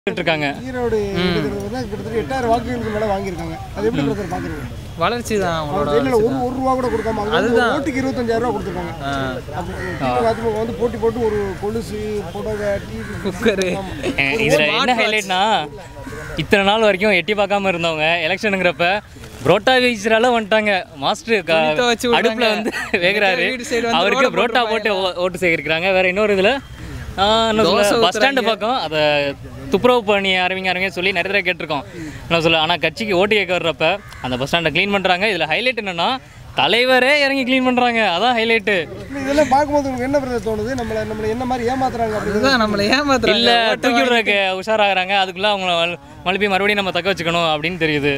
இருக்காங்க ஈரோடு எடுக்கிறது வந்து கிட்டத்தட்ட எட்டாயிரம் வாக்குகளுக்கு மேலே வாங்கியிருக்காங்க அது எப்படி பிரதர் பார்க்குறீங்க வளர்ச்சி தான் அவங்களோட வெளியில் ஒரு ஒரு ரூபா கூட கொடுக்காம அங்க வந்து ஒரு ஓட்டுக்கு இருபத்தஞ்சாயிரம் ரூபா கொடுத்துருக்காங்க அப்போ திமுக அதிமுக வந்து போட்டி போட்டு ஒரு கொலுசு புடவை டிவி குக்கரு அஹ் இதுல என்ன ஹைலைட்னா இத்தனை நாள் வரைக்கும் எட்டி பார்க்காம இருந்தவங்க எலெக்ஷனுங்கிறப்ப புரோட்டா வீச்சுறால வந்துட்டாங்க மாஸ்டர் க- துணி துவைச்சு விடுறாங்க. அடுப்புல வந்து வேகுறாரு வீட்டு side வந்து அவருக்கு ரோட புரோட்டா போட்டு ஓ- ஓட்டு சேகரிக்கிறாங்க வேற இன்னொரு இதுல தோசை பஸ் ஸ்டாண்டு பக்கம் அதை துப்புரவு பண்ணி ஆரம்பிங்க ஆரம்பிங்க சொல்லி நிறைய தடவை கேட்டிருக்கோம் என்ன சொல்ல ஆனால் கட்சிக்கு ஓட்டு கேட்க வர்றப்ப அந்த பஸ் ஸ்டாண்டை க்ளீன் பண்ணுறாங்க இதில் ஹைலைட் என்னன்னா தலைவரே இறங்கி க்ளீன் பண்ணுறாங்க அதான் ஹைலைட்டு இதெல்லாம் பார்க்கும்போது உங்களுக்கு என்ன பிரதர் தோணுது நம்மளை நம்மளை என்ன மாதிரி ஏமாத்துறாங்க அப்படிங்கிறது அதுதான் நம்மளை ஏமாத்துறாங்க இல்ல தூக்கி விடுறதுக்கு உஷாராகிறாங்க அதுக்குள்ள அவங்கள வல்- மறுபடி மறுபடியும் நம்ம தக்க வச்சுக்கணும் அப்படின்னு தெரியுது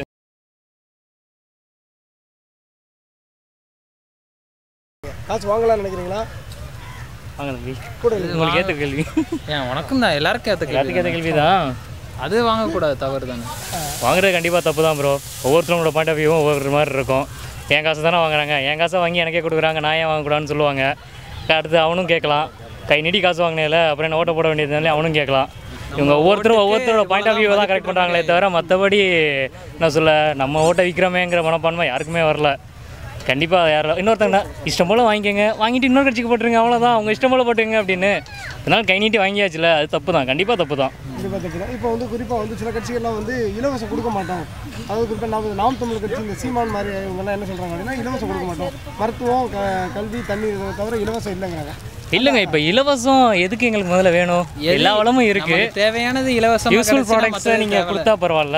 காசு வாங்கலாம்னு நினைக்கிறீங்களா வாங்க தம்பி கூட இல்லை உங்களுக்கு ஏத்த கேள்வி ஏன் உனக்கும் தான் எல்லாருக்கும் ஏற்ற எல்லாத்துக்கும் ஏத்த கேள்வி தான் அது வாங்கக்கூடாது தவறு தானே வாங்குறது கண்டிப்பா தப்பு தான் ப்ரோ ஒவ்வொருத்தவங்களோட பாயிண்ட் ஆஃப் வியூவும் ஒவ்வொரு மாதிரி இருக்கும் என் காசு தானே வாங்குறாங்க என் காசை வாங்கி எனக்கே கொடுக்குறாங்க நான் ஏன் வாங்கக்கூடாதுன்னு சொல்லுவாங்க அடுத்து அவனும் கேட்கலாம் கை நீட்டி காசு வாங்கினேல அப்புறம் என்ன ஓட்ட போட வேண்டியதுனால அவனும் கேட்கலாம் இவங்க ஒவ்வொருத்தரும் ஒவ்வொருத்தரோட பாயிண்ட் ஆஃப் வியூ தான் கரெக்ட் பண்ணுறாங்களே தவிர மற்றபடி என்ன சொல்ல நம்ம ஓட்டை விற்கிறோமேங்கிற மனப்பான்மை யாருக்குமே வரல கண்டிப்பாக யாரும் இன்னொருத்தங்க இஷ்டம் போல் வாங்கிக்கோங்க வாங்கிட்டு இன்னொரு கட்சிக்கு போட்டுருங்க அவ்வளோதான் அவங்க இஷ்டம் போல் போட்டுங்க அப்படின்னு இதனால் கை நீட்டி வாங்கியாச்சுல அது தப்பு தான் கண்டிப்பாக தப்பு தான் கண்டிப்பாக தப்பு இப்போ வந்து குறிப்பாக வந்து சில கட்சிகள்லாம் வந்து இலவசம் கொடுக்க மாட்டோம் அதாவது குறிப்பாக நாம் நாம் தமிழ் கட்சி இந்த சீமான் மாதிரி இவங்கெல்லாம் என்ன சொல்கிறாங்க அப்படின்னா இலவசம் கொடுக்க மாட்டோம் மருத்துவம் க கல்வி தண்ணீர் இதை தவிர இலவசம் இல்லைங்கிறாங்க இல்லைங்க இப்போ இலவசம் எதுக்கு எங்களுக்கு முதல்ல வேணும் எல்லா வளமும் இருக்கு நமக்கு தேவையானது இலவசமா யூஸ்ஃபுல் கிடைச்சுன்னா ப்ராடக்ட்ஸை மத்தது நீங்கள் தேவையில்ல. கொடுத்தா பரவாயில்ல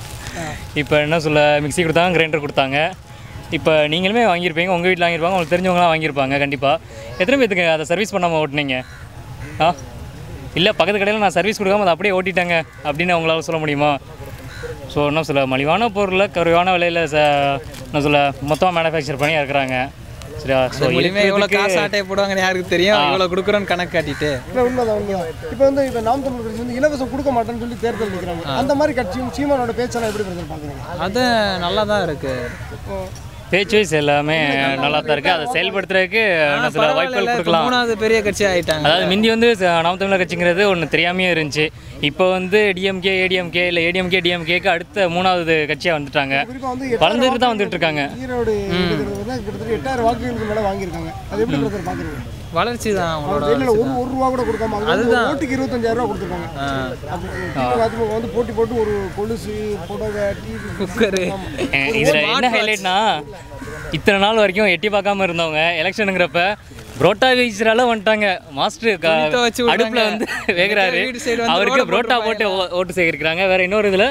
இப்போ என்ன சொல்ல மிக்ஸி கொடுத்தாங்க கிரைண்டர் கொடுத்தாங்க இப்போ நீங்களுமே வாங்கியிருப்பீங்க உங்கள் வீட்டில் வாங்கியிருப்பாங்க உங்களுக்கு தெரிஞ்சவங்களாம் வாங்கியிருப்பாங்க கண்டிப்பாக எத்தனை பேத்துக்கு அதை சர்வீஸ் பண்ணாமல் ஓட்டுனீங்க ஆ இல்லை பக்கத்து கடையில் நான் சர்வீஸ் கொடுக்காம அதை அப்படியே ஓட்டிட்டேங்க அப்படின்னு அவங்களால சொல்ல முடியுமா ஸோ என்ன சொல்ல மலிவான பொருளை குறைவான விலையில் ச என்ன சொல்ல மொத்தமாக மேனுஃபேக்சர் பண்ணி இறக்குறாங்க சரியா ஸோ அது மூலியமா எவ்வளவு காசு ஆட்டையை போடுவாங்கன்னு யாருக்கு தெரியும் இவ்வளவு கொடுக்குறோன்னு கணக்கு காட்டிட்டு இல்லை உண்மைதான் உண்மைதான் இப்போ வந்து இப்போ நாம் தமிழ் கட்சி வந்து இலவசம் கொடுக்க மாட்டேன்னு சொல்லி தேர்தல் நிற்கிறாங்க அந்த மாதிரி கட்சியும் சீமானோட பேச்செல்லாம் எப்படி பிரதர் பார்க்குறீங்க அது நல்லா தான் இருக்கு பேச்சு வைஸ் எல்லாமே நல்லா தான் இருக்குது அதை செயல்படுத்துறதுக்கு என்ன சொல்ல வாய்ப்புகள் பரவாயில்ல, இப்ப கொடுக்கலாம் மூணாவது பெரிய கட்சி ஆயிட்டாங்க அதாவது முந்தி வந்து ச- நாம் தமிழர் கட்சிங்கிறது ஒன்று தெரியாமையே இருந்துச்சு இப்போ வந்து டிஎம்கே ஏடிஎம்கே இல்லை ஏடிஎம்கே டிஎம்கேக்கு அடுத்த மூணாவது கட்சியாக வந்துட்டாங்க குறிப்பாக வந்து வளர்ந்துட்டு தான் வந்துட்டு இருக்காங்க ஈரோடு எடுக்கிறது வந்து கிட்டத்தட்ட எட்டாயிரம் வாக்குகளுக்கு மேலே வாங்கியிருக்காங்க அது எப்படி பிரதர் பார்க்குறீங்க வளர்ச்சி தான் அவங்களோட வெளியில் ஒரு ஒரு ரூபா கூட கொடுக்காம அங்க வந்து ஒரு ஓட்டுக்கு இருபத்தஞ்சாயிரம் ரூபா கொடுத்துருக்காங்க அப்போ திமுக அதிமுக வந்து போட்டி போட்டு ஒரு கொலுசு புடவை டிவி குக்கரு அஹ் இதுல என்ன ஹைலைட்னா இத்தனை நாள் வரைக்கும் எட்டி பார்க்காம இருந்தவங்க எலெக்ஷனுங்கிறப்ப புரோட்டா வீச்சுறால வந்துட்டாங்க மாஸ்டர் க- துணி துவைச்சு விடுறாங்க. அடுப்புல வந்து வேகுறாரு வீட்டு side வந்து அவருக்கு ரோட புரோட்டா போட்டு ஓ- ஓட்டு சேகரிக்கிறாங்க வேற இன்னொரு இதுல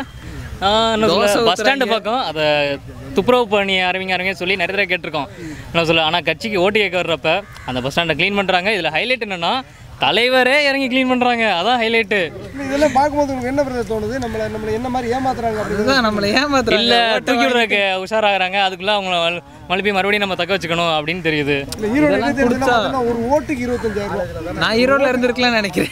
தோசை பஸ் ஸ்டாண்டு பக்கம் அதை துப்புரவு பண்ணி ஆரம்பிங்க ஆரம்பிங்க சொல்லி நிறைய தடவை கேட்டிருக்கோம் என்ன சொல்ல ஆனால் கட்சிக்கு ஓட்டு கேட்க வர்றப்ப அந்த பஸ் ஸ்டாண்டை க்ளீன் பண்ணுறாங்க இதில் ஹைலைட் என்னன்னா தலைவரே இறங்கி க்ளீன் பண்ணுறாங்க அதான் ஹைலைட்டு இதெல்லாம் பார்க்கும்போது உங்களுக்கு என்ன பிரதர் தோணுது நம்மளை நம்மளை என்ன மாதிரி ஏமாத்துறாங்க அப்படிங்கிறது அதுதான் நம்மளை ஏமாத்துறாங்க இல்ல தூக்கி விடுறதுக்கு உஷாராகிறாங்க அதுக்குள்ள அவங்கள வல்- மறுபடியும் மறுபடியும் நம்ம தக்க வச்சுக்கணும் அப்படின்னு தெரியுது இல்லை ஈரோடு இடைத்தேர்தலில் பார்த்தீங்கன்னா ஒரு ஓட்டுக்கு இருபத்தஞ்சாயிரம் ரூபா நான் ஈரோட்ல இருந்திருக்கலாம்னு நினைக்கிறேன்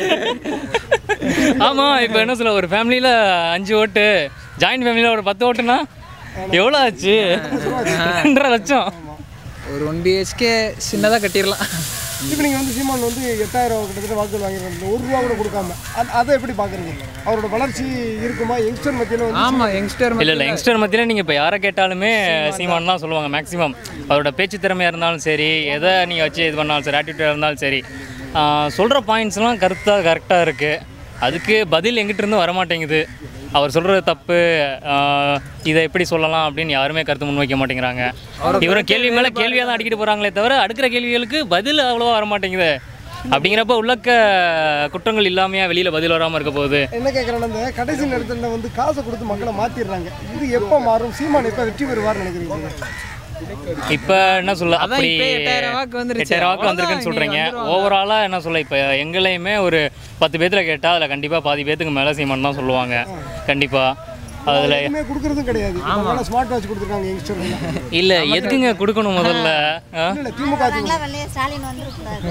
ஆமா இப்போ என்ன சொல்ல ஒரு ஃபேமிலியில அஞ்சு ஓட்டு ஜாயிண்ட் ஃபேமிலியில ஒரு பத்து ஓட்டுனா எவ்வளோ ஆச்சு ரெண்டரை லட்சம் ஒரு ஒன் பிஹெச்கே சின்னதாக கட்டிடலாம் இப்போ நீங்கள் வந்து சீமான் வந்து எட்டாயிரம் கிட்டத்தட்ட வாக்குகள் வாங்கியிருக்காங்க ஒரு ரூபா கூட கொடுக்காம அது- அதை எப்படி பார்க்குறீங்க அவரோட வளர்ச்சி இருக்குமா யங்ஸ்டர் மத்தியில் வந்து ஆமா யங்ஸ்டர் இல்ல இல்ல யங்ஸ்டர் மத்தியில நீங்க இப்போ யாரை கேட்டாலுமே சீமான் தான் சொல்லுவாங்க மேக்ஸிமம் அவரோட பேச்சு திறமையா இருந்தாலும் சரி எதை நீங்க வச்சு இது பண்ணாலும் சரி ஆட்டிடியூடாக இருந்தாலும் சரி ஆஹ் சொல்ற பாயிண்ட்ஸ்லாம் கருத்தாக கரெக்டாக இருக்கு அதுக்கு பதில் எங்கிட்ட இருந்து வர மாட்டேங்குது அவர் சொல்றது தப்பு ஆஹ் இதை எப்படி சொல்லலாம் அப்படின்னு யாருமே கருத்து முன்வைக்க மாட்டேங்கிறாங்க இவரும் கேள்வி மேல கேள்வியாக தான் அடிக்கிட்டு போறாங்களே தவிர அடுக்கிற கேள்விகளுக்கு பதில் அவ்வளோவா வர மாட்டேங்குது அப்படிங்கிறப்ப உள்ளக்க குற்றங்கள் இல்லாமையா வெளியில பதில் வராம இருக்க போகுது என்ன கேட்குறேன்னா இந்த கடைசி நேரத்தில் வந்து காசை கொடுத்து மக்களை மாற்றிடுறாங்க இது எப்போ மாறும் சீமான் எப்போ வெற்றி பெறுவார்னு நினைக்கிறீங்க இப்ப என்ன சொல்ல அதான் அப்படி இப்ப எட்டாயிரம் வாக்கு வந்துருச்சு. எட்டாயிரம் வாக்கு வந்திருக்குன்னு அவ்வளவுதான் சொல்றீங்க இனி வந்துருவாங்க. ஓவராலா என்ன சொல்ல இப்ப எங்களையுமே ஒரு பத்து பேத்துல கேட்டா அதுல கண்டிப்பா பாதி பேத்துக்கு மேல சீமான் தான் சொல்லுவாங்க கண்டிப்பா அதில் எதுவுமே கொடுக்கறதும் கிடையாது அதனால ஸ்மார்ட் வாட்ச் கொடுத்துருக்காங்க யங்ஸ்டர் இல்லை எதுக்குங்க கொடுக்கணும் முதல்ல ஆ? இல்ல திமுக நாங்களாம் வெள்ளைய ஸ்டாலின் வந்துருக்கூடாது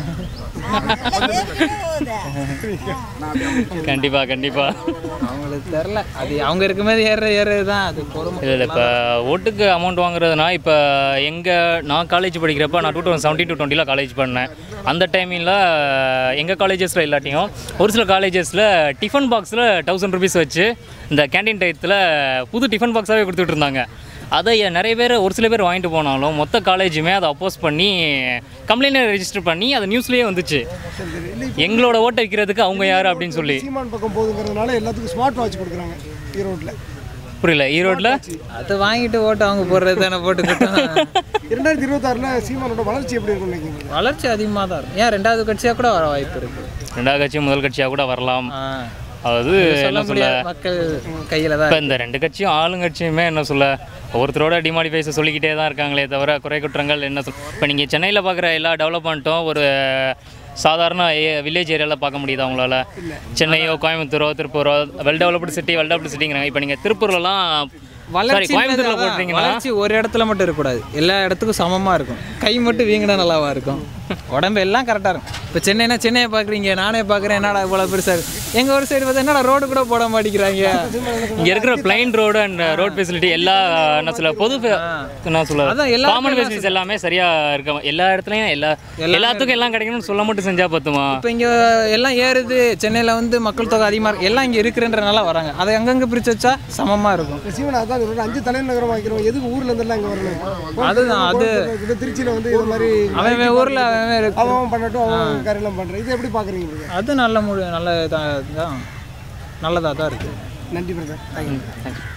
கண்டிப்பா கண்டிப்பா அவங்களுக்கு தெரில அது அவங்க இருக்கும்போது ஏற ஏறது தான் அது பொறுமை இல்லை இல்லை இப்போ ஓட்டுக்கு அமௌண்ட் வாங்குறதுனா இப்போ எங்கள் நான் காலேஜ் படிக்கிறப்ப நான் டூ தௌசண்ட் செவன்டீன் டு டுவெண்ட்டியில் காலேஜ் பண்ணேன் அந்த டைமிங்கில் எங்கள் காலேஜஸில் இல்லாட்டியும் ஒரு சில காலேஜஸில் டிஃபன் பாக்ஸில் தௌசண்ட் ருபீஸ் வச்சு இந்த கேண்டீன் டயத்தில் புது டிஃபன் பாக்ஸாகவே கொடுத்துட்டு இருந்தாங்க அதை எ- நிறைய பேர் ஒரு சில பேர் வாங்கிட்டு போனாலும் மொத்த காலேஜுமே அதை அப்போஸ் பண்ணி கம்ப்ளைண்ட் ரெஜிஸ்டர் பண்ணி அது நியூஸ்லேயே வந்துச்சு எங்களோட ஓட்டை வைக்கிறதுக்கு அவங்க யார் அப்படின்னு சொல்லி சீமான் பக்கம் போகுதுங்கிறதுனால எல்லாத்துக்கும் ஸ்மார்ட் வாட்ச் கொடுக்குறாங்க ஈரோட்ல புரியல ஈரோட்டில் அதை வாங்கிட்டு ஓட்டு அவங்க போடுறது தானே போட்டுக்கிட்டோம் இரண்டாயிரத்தி இருபத்தாறுல சீமானோட வளர்ச்சி எப்படி இருக்கும் நினைக்கிறீங்க வளர்ச்சி அதிகமாக தான் இருக்கும் ஏன் ரெண்டாவது கட்சியாக கூட வர வாய்ப்பு இருக்கு ரெண்டாவது கட்சி முதல் கட்சியாக கூட வரலாம் ஆ. அதாவது சொல்ல என்ன சொல்ல முடியாது மக்கள் கையில் தான் இப்போ இந்த ரெண்டு கட்சியும் ஆளுங்கட்சியுமே என்ன சொல்ல ஒருத்தரோட டிமாடிஃபைஸை சொல்லிக்கிட்டே தான் இருக்காங்களே தவிர குறை குற்றங்கள் என்ன சொல் இப்போ நீங்கள் சென்னையில் பார்க்குற எல்லா டெவலப்மெண்ட்டும் ஒரு சாதாரண வில்லேஜ் ஏரியாவில் பார்க்க முடியுதா உங்களால் சென்னையோ கோயம்புத்தூரோ திருப்பூரோ well developed city well developed சிட்டிங்கிறாங்க இப்போ நீங்கள் திருப்பூர்லலாம் சாரி வளர்ச்சி கோயம்புத்தூரில் போட்டிங்கன்னா வளர்ச்சி ஒரு இடத்துல மட்டும் இருக்கக்கூடாது எல்லா இடத்துக்கும் சமமாக இருக்கும் கை மட்டும் வீங்கினா நல்லாவா இருக்கும் உடம்பு எல்லாம் கரெக்டாக இருக்கும் இப்போ சென்னைனா சென்னையை பார்க்குறீங்க நானே பார்க்குறேன் என்னடா இவ்வளோ பெருசாக இருக்கு எங்கள் ஒரு சைடு பார்த்தா என்னடா ரோடு கூட போட மாட்டேங்கிறாங்க இங்கே இருக்கிற plain road and road facility எல்லா என்ன சொல்ல பொது fe- என்ன சொல்ல அதான் எல்லா காமன் ஃபெசிலிட்டிஸ் எல்லாமே சரியாக இருக்க எல்லா இடத்துலையும் எல்லா எல்லாத்துக்கும் எல்லாம் கிடைக்கணும்னு சொல்ல மட்டும் செஞ்சால் பத்துமா இப்போ இங்கே எல்லாம் ஏறுது சென்னையில் வந்து மக்கள் தொகை அதிகமாக இருக்கு எல்லாம் இங்கே இருக்குன்றனால வராங்க அதை அங்கங்கே பிரித்து வச்சா சமமாக இருக்கும் இந்த சீமான் அதான் சொல்றேன் அஞ்சு தலைநகரம் வைக்கிறோம் எதுக்கு ஊர்ல இருந்தெல்லாம் இங்க வரணும் அதுதான், அது- இது திருச்சியில வந்து இது மாதிரி அவன் அவன் ஊரில் அவன் இருக்கு அவன் பண்ணட்டும் அவன் காரியெல்லாம் பண்றேன் இது எப்படி பாக்குறீங்க brother? அது நல்ல முடி நல்ல தான் நல்லதாக தான் இருக்குது நன்றி பிரதர் தேங்க்யூ தேங்க்யூ